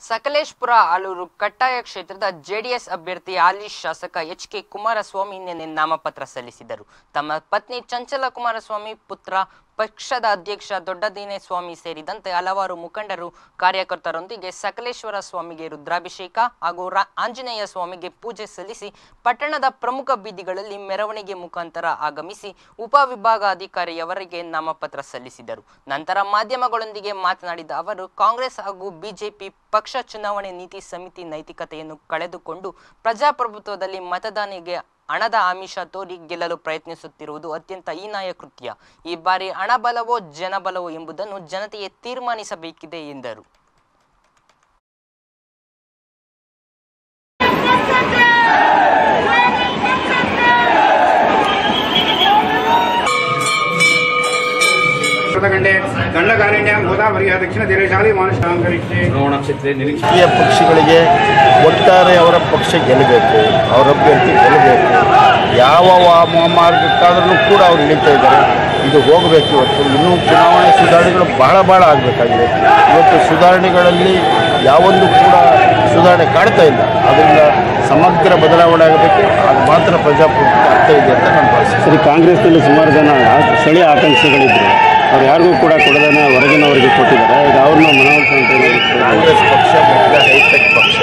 ಸಕಲೇಶ್ಪುರ ಆಲೂರು ಕಟ್ಟಾಯ ಕ್ಷೇತ್ರದ ಜೆಡಿಎಸ್ ಅಭ್ಯರ್ಥಿ ಹಾಲಿ ಶಾಸಕ ಎಚ್ ಕೆ ಕುಮಾರಸ್ವಾಮಿ ನಿನ್ನೆ ನಾಮಪತ್ರ ಸಲ್ಲಿಸಿದರು ತಮ್ಮ ಪತ್ನಿ ಚಂಚಲ ಕುಮಾರಸ್ವಾಮಿ ಪುತ್ರ ಪಕ್ಷದ ಅಧ್ಯಕ್ಷ ದೊಡ್ಡದಿನೇಸ್ವಾಮಿ ಸೇರಿದಂತೆ ಹಲವಾರು ಮುಖಂಡರು ಕಾರ್ಯಕರ್ತರೊಂದಿಗೆ ಸಕಲೇಶ್ವರ ಸ್ವಾಮಿಗೆ ರುದ್ರಾಭಿಷೇಕ ಹಾಗೂ ರಾ- ಆಂಜನೇಯ ಸ್ವಾಮಿಗೆ ಪೂಜೆ ಸಲ್ಲಿಸಿ ಪಟ್ಟಣದ ಪ್ರಮುಖ ಬೀದಿಗಳಲ್ಲಿ ಮೆರವಣಿಗೆ ಮುಖಾಂತರ ಆಗಮಿಸಿ ಉಪವಿಭಾಗಾಧಿಕಾರಿಯವರಿಗೆ ನಾಮಪತ್ರ ಸಲ್ಲಿಸಿದರು ನಂತರ ಮಾಧ್ಯಮಗಳೊಂದಿಗೆ ಮಾತನಾಡಿದ ಅವರು ಕಾಂಗ್ರೆಸ್ ಹಾಗೂ ಬಿಜೆಪಿ ಪಕ್ಷ ಚುನಾವಣೆ ನೀತಿ ಸಮಿತಿ ನೈತಿಕತೆಯನ್ನು ಕಳೆದುಕೊಂಡು ಪ್ರಜಾಪ್ರಭುತ್ವದಲ್ಲಿ ಮತದಾನಿಗೆ ಹಣದ ಆಮಿಷ ತೋರಿ ಗೆಲ್ಲಲು ಪ್ರಯತ್ನಿಸುತ್ತಿರುವುದು ಅತ್ಯಂತ ಹೀನಾಯ ಕೃತ್ಯ ಈ ಬಾರಿ ಹಣಬಲವೋ ಜನಬಲವೋ ಎಂಬುದನ್ನು ಜನತೆಯೇ ತೀರ್ಮಾನಿಸಬೇಕಿದೆ ಎಂದರು ಕೃತಗಂಡೆ ದಂಡಕಾರಣ್ಯ ಗೋದಾವರಿಯ ದಕ್ಷಿಣ ತೀರಶಾಲಿ ಮಾನುಷಾಂಕರಿಷ್ಯೆ ನಕ್ಷತ್ರ ನಿರೀಕ್ಷೆ ರಾಜಕೀಯ ಪಕ್ಷಗಳಿಗೆ ಒಟ್ಟಾರೆ ಅವರ ಪಕ್ಷ ಗೆಲ್ಲಬೇಕು ಅವರ ಅಭ್ಯರ್ಥಿ ಗೆಲ್ಲಬೇಕು ಯಾವ ವಾ- ಮಾರ್ಗಕ್ಕಾದ್ರೂ ಕೂಡ ಅವ್ರು ಇಳಿತಾ ಇದ್ದಾರೆ ಇದು ಹೋಗಬೇಕು ಇವತ್ತು ಇನ್ನೂ ಚುನಾವಣೆ ಸುಧಾರಣೆಗಳು ಬಹಳ ಬಹಳ ಆಗಬೇಕಾಗಿದೆ ಇವತ್ತು ಸುಧಾರಣೆಗಳಲ್ಲಿ ಯಾವೊಂದು ಕೂಡ ಸುಧಾರಣೆ ಕಾಣ್ತಾ ಇಲ್ಲ ಅದರಿಂದ ಸಮಗ್ರ ಬದಲಾವಣೆ ಆಗಬೇಕು ಅದು ಮಾತ್ರ ಪ್ರಜಾಪ್ರಭುತ್ವ ಅರ್ಥ ಇದೆ ಅಂತ ನಾನು ಭಾವಿಸ್ತೀನಿ ಸರಿ ಕಾಂಗ್ರೆಸ್ನಲ್ಲಿ ಸುಮಾರು ಜನ ಸ್ಥಳೀಯ ಆಕಾಂಕ್ಷಿಗಳಿದ್ರು ಅವ್ರು ಯಾರಿಗೂ ಕೂಡ ಕೊಡದೇನೆ ಹೊರಗಿನವರಿಗೆ ಕೊಟ್ಟಿದ್ದಾರೆ ಈಗ ಅವ್ರನ್ನ ಮನವೊಲಿಸುವಂತ ಏನಾದ್ರು ಕಾಂಗ್ರೆಸ್ ಪಕ್ಷ ಮೊದಲ ಹೈಟೆಕ್ ಪಕ್ಷ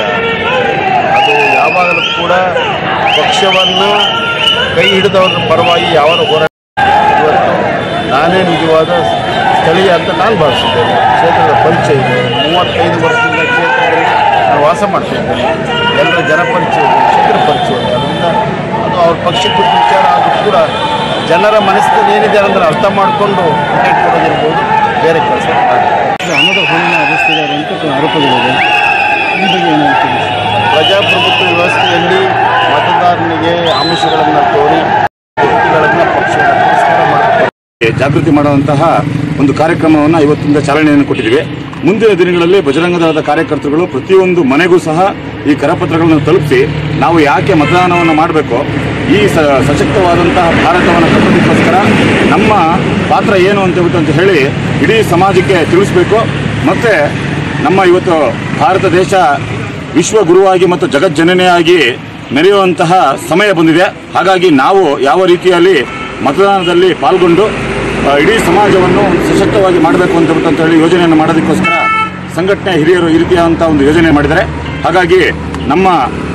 ಅದು ಯಾವಾಗಲೂ ಕೂಡ ಪಕ್ಷವನ್ನು ಕೈ ಹಿಡಿದವರ ಪರವಾಗಿ ಯಾವ ಹೋರಾಟ ಇವತ್ತು ನಾನೇ ನಿಜವಾದ ಸ್ಥಳೀಯ ಅಂತ ನಾನು ಭಾವಿಸಿದ್ದೇನೆ ಕ್ಷೇತ್ರದ ಪರಿಚಯ ಇದೆ ಮೂವತ್ತೈದು ವರ್ಷದಿಂದ ಕ್ಷೇತ್ರದಲ್ಲಿ ನಾನು ವಾಸ ಮಾಡ್ತಿದ್ದೇನೆ ಎಲ್ಲರ ಜನಪರಿಚಯ ಇದೆ ಕ್ಷೇತ್ರ ಪರಿಚಯ ಇದೆ ಅದರಿಂದ ಅದು ಅವ್ರ ಪಕ್ಷಕ್ಕೆ ವಿಚಾರ ಆದರೂ ಕೂಡ ಜನರ ಮನಸ್ಸಿನಲ್ಲಿ ಏನಿದೆ ಅನ್ನೋದನ್ನು ಅರ್ಥ ಮಾಡಿಕೊಂಡು ಟಿಕೆಟ್ ಕೊಡೋದಿರ್ಬೋದು ಬೇರೆ ಕೆಲಸ ಮಾಡ್ತಾರೆ ಹಣದ ಹೂವಿನ ಹರಿಸ್ತಿದ್ದಾರೆ ಅಂತ ಆರೋಪಗಳಿದೆ ಈ ಬಗ್ಗೆ ಏನು ಹೇಳ್ತೀವಿ ಪ್ರಜಾಪ್ರಭುತ್ವ ವ್ಯವಸ್ಥೆಯಲ್ಲಿ ಮತದಾರನಿಗೆ ಆಮಿಷಗಳನ್ನು ತೋರಿ ವ್ಯಕ್ತಿಗಳನ್ನು ಪಕ್ಷವನ್ನು ತಿರಸ್ಕಾರ ಮಾಡುತ್ತಾರೆ ಜಾಗೃತಿ ಮಾಡುವಂತಹ ಒಂದು ಕಾರ್ಯಕ್ರಮವನ್ನು ಇವತ್ತಿಂದ ಚಾಲನೆಯನ್ನು ಕೊಟ್ಟಿದ್ದೀವಿ ಮುಂದಿನ ದಿನಗಳಲ್ಲಿ ಬಜರಂಗ ದಳದ ಕಾರ್ಯಕರ್ತರುಗಳು ಪ್ರತಿಯೊಂದು ಮನೆಗೂ ಸಹ ಈ ಕರಪತ್ರಗಳನ್ನು ತಲುಪಿಸಿ ನಾವು ಯಾಕೆ ಮತದಾನವನ್ನು ಮಾಡಬೇಕು ಈ ಸ ಸಶಕ್ತವಾದಂತಹ ಭಾರತವನ್ನು ಕಟ್ಟೋದಕ್ಕೋಸ್ಕರ ನಮ್ಮ ಪಾತ್ರ ಏನು ಅಂತ ಹೇಳ್ಬಿಟ್ಟು ಅಂತ ಹೇಳಿ ಇಡೀ ಸಮಾಜಕ್ಕೆ ತಿಳಿಸಬೇಕು ಮತ್ತು ನಮ್ಮ ಇವತ್ತು ಭಾರತ ದೇಶ ವಿಶ್ವ ಗುರುವಾಗಿ ಮತ್ತು ಜಗಜ್ಜನನಿಯಾಗಿ ಮೆರೆಯುವಂತಹ ಸಮಯ ಬಂದಿದೆ ಹಾಗಾಗಿ ನಾವು ಯಾವ ರೀತಿಯಲ್ಲಿ ಮತದಾನದಲ್ಲಿ ಪಾಲ್ಗೊಂಡು ಆ, ಇಡೀ ಸಮಾಜವನ್ನು ಒಂದು ಸಶಕ್ತವಾಗಿ ಮಾಡಬೇಕು ಅಂತ ಹೇಳ್ಬಿಟ್ಟು ಅಂತ ಹೇಳಿ ಯೋಜನೆಯನ್ನು ಮಾಡೋದಕ್ಕೋಸ್ಕರ ಸಂಘಟನೆ ಹಿರಿಯರು ಈ ರೀತಿಯಾದಂಥ ಒಂದು ಯೋಜನೆ ಮಾಡಿದ್ದಾರೆ ಹಾಗಾಗಿ ನಮ್ಮ